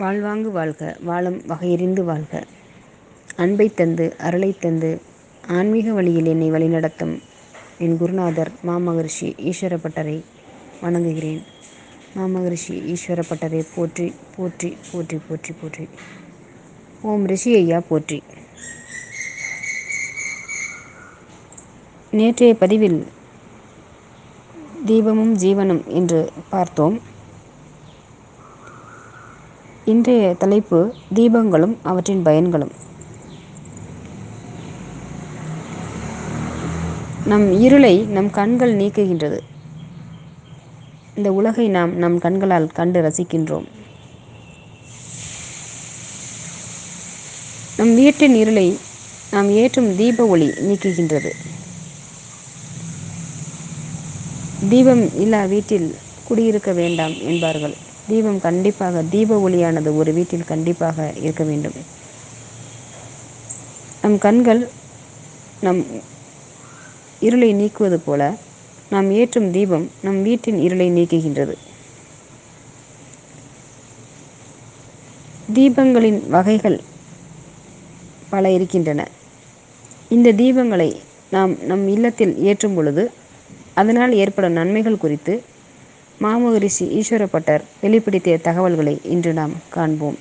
வாழ்வாங்கு வாழ்க வாழும் வகையறிந்து வாழ்க அன்பை தந்து அருளை தந்து ஆன்மீக வழியில் என்னை வழிநடத்தும் என் குருநாதர் மாமகரிஷி ஈஸ்வரப்பட்டரை வணங்குகிறேன் மாமகரிஷி ஈஸ்வரப்பட்டரை போற்றி போற்றி போற்றி போற்றி போற்றி ஓம் ரிஷி ஐயா போற்றி நேற்றைய பதிவில் தீபமும் ஜீவனும் என்று பார்த்தோம் இன்றைய தலைப்பு தீபங்களும் அவற்றின் பயன்களும் நம் இருளை நம் கண்கள் நீக்குகின்றது இந்த உலகை நாம் நம் கண்களால் கண்டு ரசிக்கின்றோம் நம் வீட்டின் இருளை நாம் ஏற்றும் தீப ஒளி நீக்குகின்றது தீபம் இல்லா வீட்டில் குடியிருக்க வேண்டாம் என்பார்கள் தீபம் கண்டிப்பாக தீப ஒளியானது ஒரு வீட்டில் கண்டிப்பாக இருக்க வேண்டும் நம் கண்கள் நம் இருளை நீக்குவது போல நாம் ஏற்றும் தீபம் நம் வீட்டின் இருளை நீக்குகின்றது தீபங்களின் வகைகள் பல இருக்கின்றன இந்த தீபங்களை நாம் நம் இல்லத்தில் ஏற்றும் பொழுது அதனால் ஏற்படும் நன்மைகள் குறித்து மாமகரிஷி ஈஸ்வரப்பட்டர் வெளிப்படுத்திய தகவல்களை இன்று நாம் காண்போம்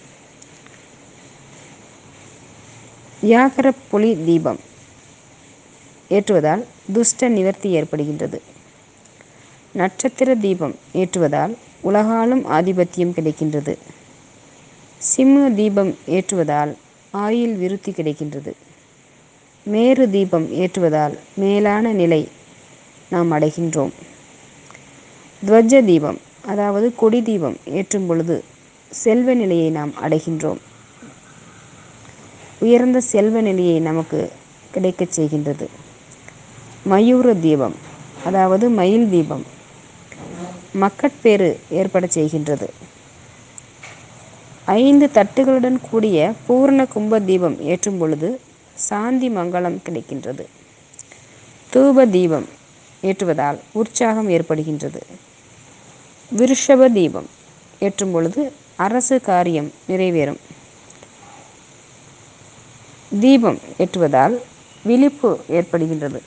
வியாகர பொலி தீபம் ஏற்றுவதால் துஷ்ட நிவர்த்தி ஏற்படுகின்றது நட்சத்திர தீபம் ஏற்றுவதால் உலகாலும் ஆதிபத்தியம் கிடைக்கின்றது சிம்ம தீபம் ஏற்றுவதால் ஆயில் விருத்தி கிடைக்கின்றது மேரு தீபம் ஏற்றுவதால் மேலான நிலை நாம் அடைகின்றோம் துவஜ தீபம் அதாவது கொடி தீபம் ஏற்றும் பொழுது செல்வ நிலையை நாம் அடைகின்றோம் உயர்ந்த செல்வ நிலையை நமக்கு கிடைக்கச் செய்கின்றது மயூர தீபம் அதாவது மயில் தீபம் மக்கட்பேறு ஏற்பட செய்கின்றது ஐந்து தட்டுகளுடன் கூடிய பூர்ண கும்ப தீபம் ஏற்றும் பொழுது சாந்தி மங்களம் கிடைக்கின்றது தூப தீபம் ஏற்றுவதால் உற்சாகம் ஏற்படுகின்றது விருஷப தீபம் ஏற்றும் பொழுது அரசு காரியம் நிறைவேறும் தீபம் ஏற்றுவதால் விழிப்பு ஏற்படுகின்றது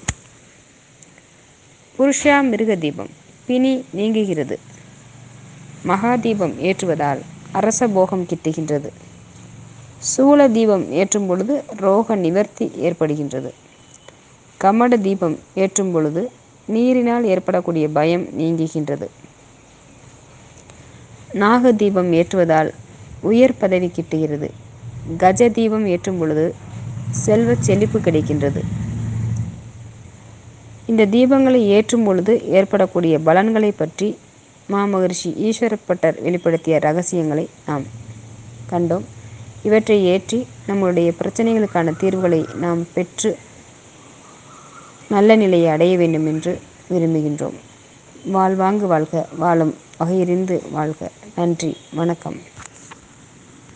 புருஷா மிருக தீபம் பிணி நீங்குகிறது மகா தீபம் ஏற்றுவதால் அரச போகம் கிட்டுகின்றது சூள தீபம் ஏற்றும் பொழுது ரோக நிவர்த்தி ஏற்படுகின்றது கமட தீபம் ஏற்றும் பொழுது நீரினால் ஏற்படக்கூடிய பயம் நீங்குகின்றது நாக தீபம் ஏற்றுவதால் உயர் பதவி கிட்டுகிறது கஜ தீபம் ஏற்றும் பொழுது செல்வ செழிப்பு கிடைக்கின்றது இந்த தீபங்களை ஏற்றும் பொழுது ஏற்படக்கூடிய பலன்களை பற்றி மாமகரிஷி ஈஸ்வரப்பட்டர் வெளிப்படுத்திய ரகசியங்களை நாம் கண்டோம் இவற்றை ஏற்றி நம்முடைய பிரச்சனைகளுக்கான தீர்வுகளை நாம் பெற்று நல்ல நிலையை அடைய வேண்டும் என்று விரும்புகின்றோம் வாழ்வாங்கு வாழ்க வாழும் வகையறிந்து வாழ்க நன்றி வணக்கம்